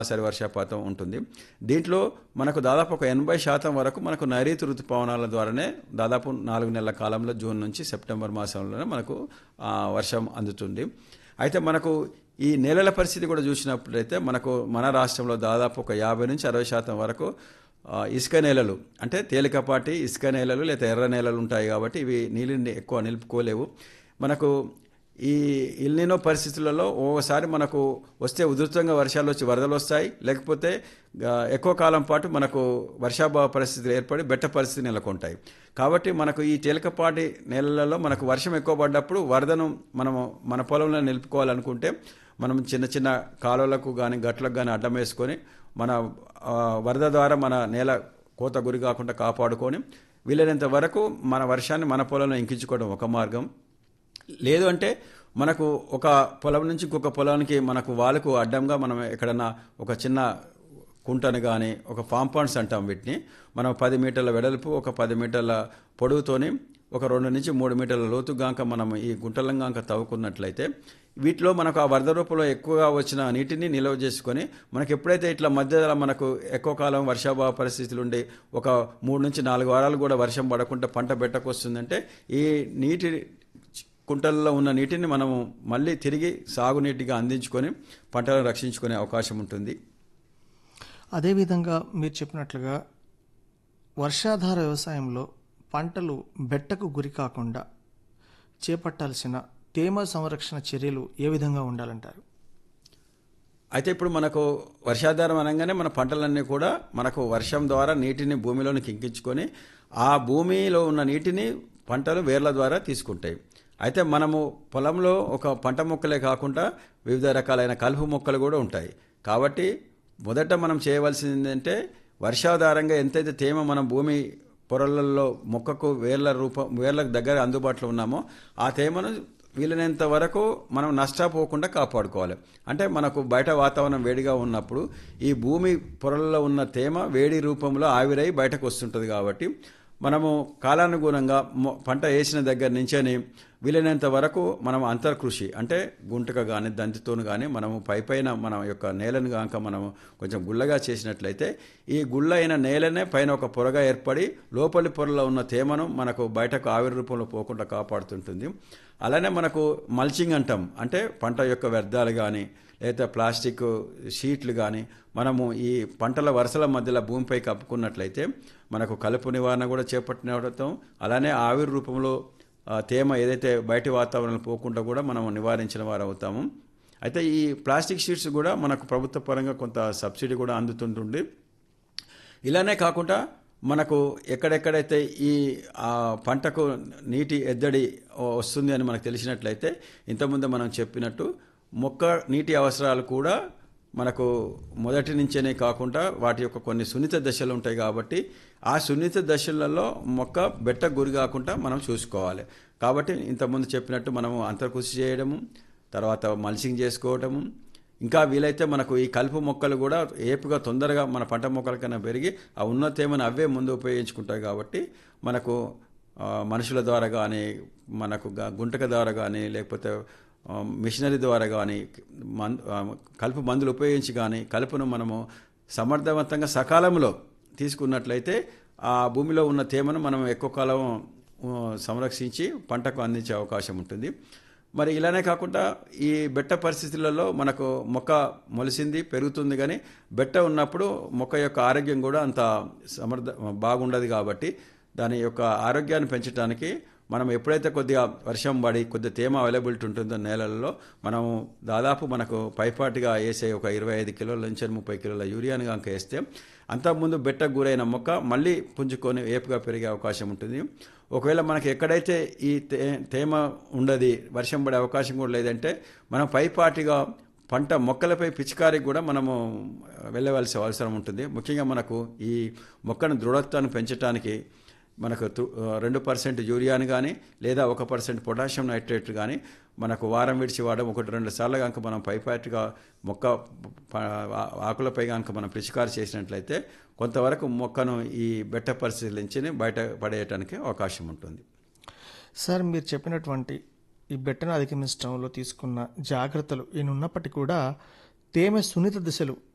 సరి వర్షపాతం ఉంటుంది దీంట్లో మనకు దాదాపు ఒక ఎనభై శాతం వరకు మనకు నైరుతి ఋతుపవనాల ద్వారానే దాదాపు నాలుగు నెలల కాలంలో జూన్ నుంచి సెప్టెంబర్ మాసంలోనే మనకు ఆ, వర్షం అందుతుంది అయితే మనకు ఈ నేలల పరిస్థితి కూడా చూసినప్పుడైతే మనకు మన రాష్ట్రంలో దాదాపు ఒక యాభై నుంచి అరవై శాతం వరకు ఆ, ఇసుక నేలలు అంటే తేలికపాటి ఇసుక నేలలు లేదా ఎర్ర నేలలు ఉంటాయి కాబట్టి ఇవి నీళ్ళని ఎక్కువ నిలుపుకోలేవు మనకు ఈ ఇల్నినో పరిస్థితులలో ఓసారి మనకు వస్తే ఉధృతంగా వర్షాలు వచ్చి వరదలు వస్తాయి లేకపోతే ఆ, ఎక్కువ కాలం పాటు మనకు వర్షాభావ పరిస్థితులు ఏర్పడి బెట్ట పరిస్థితి నెలకొంటాయి కాబట్టి మనకు ఈ తేలికపాటి నేలలలో మనకు వర్షం ఎక్కువ పడ్డప్పుడు వరదను మనము మన పొలంలో నిలుపుకోవాలనుకుంటే మనం చిన్న చిన్న కాలువలకు కానీ గట్లకు కానీ అడ్డం వేసుకొని మన ఆ, వరద ద్వారా మన నేల కోత గురి కాకుండా కాపాడుకొని వీలైనంత వరకు మన వర్షాన్ని మన పొలంలో ఇంకించుకోవడం ఒక మార్గం లేదు అంటే మనకు ఒక పొలం నుంచి ఇంకొక పొలానికి మనకు వాళ్ళకు అడ్డంగా మనం ఎక్కడన్నా ఒక చిన్న కుంటను కానీ ఒక ఫామ్ పాండ్స్ అంటాం వీటిని మనం పది మీటర్ల వెడల్పు ఒక పది మీటర్ల పొడవుతోని ఒక రెండు నుంచి మూడు మీటర్ల లోతు గాంక మనం ఈ గుంటలం గాంక తవ్వుకున్నట్లయితే వీటిలో మనకు ఆ వరద రూపంలో ఎక్కువగా వచ్చిన నీటిని నిల్వ చేసుకొని మనకి ఎప్పుడైతే ఇట్లా మధ్యలో మనకు ఎక్కువ కాలం వర్షాభావ పరిస్థితులు ఉండి ఒక మూడు నుంచి నాలుగు వారాలు కూడా వర్షం పడకుండా పంట పెట్టకొస్తుందంటే ఈ నీటి కుంటల్లో ఉన్న నీటిని మనము మళ్ళీ తిరిగి సాగునీటిగా అందించుకొని పంటలను రక్షించుకునే అవకాశం ఉంటుంది అదేవిధంగా మీరు చెప్పినట్లుగా వర్షాధార వ్యవసాయంలో పంటలు బెట్టకు గురి కాకుండా చేపట్టాల్సిన తేమ సంరక్షణ చర్యలు ఏ విధంగా ఉండాలంటారు అయితే ఇప్పుడు మనకు వర్షాధారం అనగానే మన పంటలన్నీ కూడా మనకు వర్షం ద్వారా నీటిని భూమిలోనికి ఇంకించుకొని ఆ భూమిలో ఉన్న నీటిని పంటలు వేర్ల ద్వారా తీసుకుంటాయి అయితే మనము పొలంలో ఒక పంట మొక్కలే కాకుండా వివిధ రకాలైన కలుపు మొక్కలు కూడా ఉంటాయి కాబట్టి మొదట మనం చేయవలసింది ఏంటంటే వర్షాధారంగా ఎంతైతే తేమ మనం భూమి పొరలలో మొక్కకు వేర్ల రూపం వేర్ల దగ్గర అందుబాటులో ఉన్నామో ఆ తేమను వీలైనంత వరకు మనం నష్టపోకుండా కాపాడుకోవాలి అంటే మనకు బయట వాతావరణం వేడిగా ఉన్నప్పుడు ఈ భూమి పొరల్లో ఉన్న తేమ వేడి రూపంలో ఆవిరై బయటకు వస్తుంటుంది కాబట్టి మనము కాలానుగుణంగా మొ- పంట వేసిన దగ్గర నుంచని వీలైనంత వరకు మనం అంతర్కృషి అంటే గుంటక కానీ దంతితోను కానీ మనము పై పైన మన యొక్క నేలను కాక మనము కొంచెం గుల్లగా చేసినట్లయితే ఈ గుల్ల అయిన నేలనే పైన ఒక పొరగా ఏర్పడి లోపలి పొరలో ఉన్న తేమను మనకు బయటకు ఆవిరి రూపంలో పోకుండా కాపాడుతుంటుంది అలానే మనకు మల్చింగ్ అంటాం అంటే పంట యొక్క వ్యర్థాలు కానీ లేదా ప్లాస్టిక్ షీట్లు కానీ మనము ఈ పంటల వరుసల మధ్యలో భూమిపై కప్పుకున్నట్లయితే మనకు కలుపు నివారణ కూడా చేపట్టినవుతాం అలానే ఆవిరి రూపంలో ఆ, తేమ ఏదైతే బయటి వాతావరణంలో పోకుండా కూడా మనం నివారించిన వారు అవుతాము అయితే ఈ ప్లాస్టిక్ షీట్స్ కూడా మనకు ప్రభుత్వ పరంగా కొంత సబ్సిడీ కూడా అందుతుంటుంది ఇలానే కాకుండా మనకు ఎక్కడెక్కడైతే ఈ ఆ, పంటకు నీటి ఎద్దడి వస్తుంది అని మనకు తెలిసినట్లయితే ఇంతకుముందు మనం చెప్పినట్టు మొక్క నీటి అవసరాలు కూడా మనకు మొదటి నుంచేనే కాకుండా వాటి యొక్క కొన్ని సున్నిత దశలు ఉంటాయి కాబట్టి ఆ సున్నిత దశలలో మొక్క బెట్ట గురి కాకుండా మనం చూసుకోవాలి కాబట్టి ఇంతకుముందు చెప్పినట్టు మనము అంతర్కృషి చేయడము తర్వాత మల్చింగ్ చేసుకోవడము ఇంకా వీలైతే మనకు ఈ కలుపు మొక్కలు కూడా ఏపుగా తొందరగా మన పంట మొక్కల కన్నా పెరిగి ఆ ఉన్న తేమను అవే ముందు ఉపయోగించుకుంటాయి కాబట్టి మనకు ఆ, మనుషుల ద్వారా కానీ మనకు గా- గుంటక ద్వారా కానీ లేకపోతే ఆ, మిషనరీ ద్వారా కానీ మన్ ఆ, కలుపు మందులు ఉపయోగించి కానీ కలుపును మనము సమర్థవంతంగా సకాలంలో తీసుకున్నట్లయితే ఆ భూమిలో ఉన్న తేమను మనం ఎక్కువ కాలం ఆ, సంరక్షించి పంటకు అందించే అవకాశం ఉంటుంది మరి ఇలానే కాకుండా ఈ బెట్ట పరిస్థితులలో మనకు మొక్క మొలిసింది పెరుగుతుంది కానీ బెట్ట ఉన్నప్పుడు మొక్క యొక్క ఆరోగ్యం కూడా అంత సమర్థ బాగుండదు కాబట్టి దాని యొక్క ఆరోగ్యాన్ని పెంచడానికి మనం ఎప్పుడైతే కొద్దిగా వర్షం పడి కొద్దిగా తేమ అవైలబిలిటీ ఉంటుందో నేలల్లో మనము దాదాపు మనకు పైపాటిగా వేసే ఒక ఇరవై ఐదు కిలోల నుంచి ముప్పై కిలోల యూరియాని కనుక వేస్తే అంతకుముందు బెట్టకు గురైన మొక్క మళ్ళీ పుంజుకొని ఏపుగా పెరిగే అవకాశం ఉంటుంది ఒకవేళ మనకి ఎక్కడైతే ఈ తే తేమ ఉండదు వర్షం పడే అవకాశం కూడా లేదంటే మనం పైపాటిగా పంట మొక్కలపై పిచికారికి కూడా మనము వెళ్ళవలసిన అవసరం ఉంటుంది ముఖ్యంగా మనకు ఈ మొక్కను దృఢత్వాన్ని పెంచడానికి మనకు తు- రెండు పర్సెంట్ యూరియాని కానీ లేదా ఒక పర్సెంట్ పొటాషియం నైట్రేట్ కానీ మనకు వారం విడిచి వాడడం ఒకటి రెండు సార్లు కనుక మనం పైపాటిగా మొక్క ప- ఆ- ఆకులపై కనుక మనం పిచికారి చేసినట్లయితే కొంతవరకు మొక్కను ఈ బెట్ట పరిస్థితుల నుంచి బయట పడేయటానికి అవకాశం ఉంటుంది సార్ మీరు చెప్పినటువంటి ఈ బెట్టను అధిగమించడంలో తీసుకున్న జాగ్రత్తలు ఈయన ఉన్నప్పటికీ కూడా తేమ సున్నిత దిశలు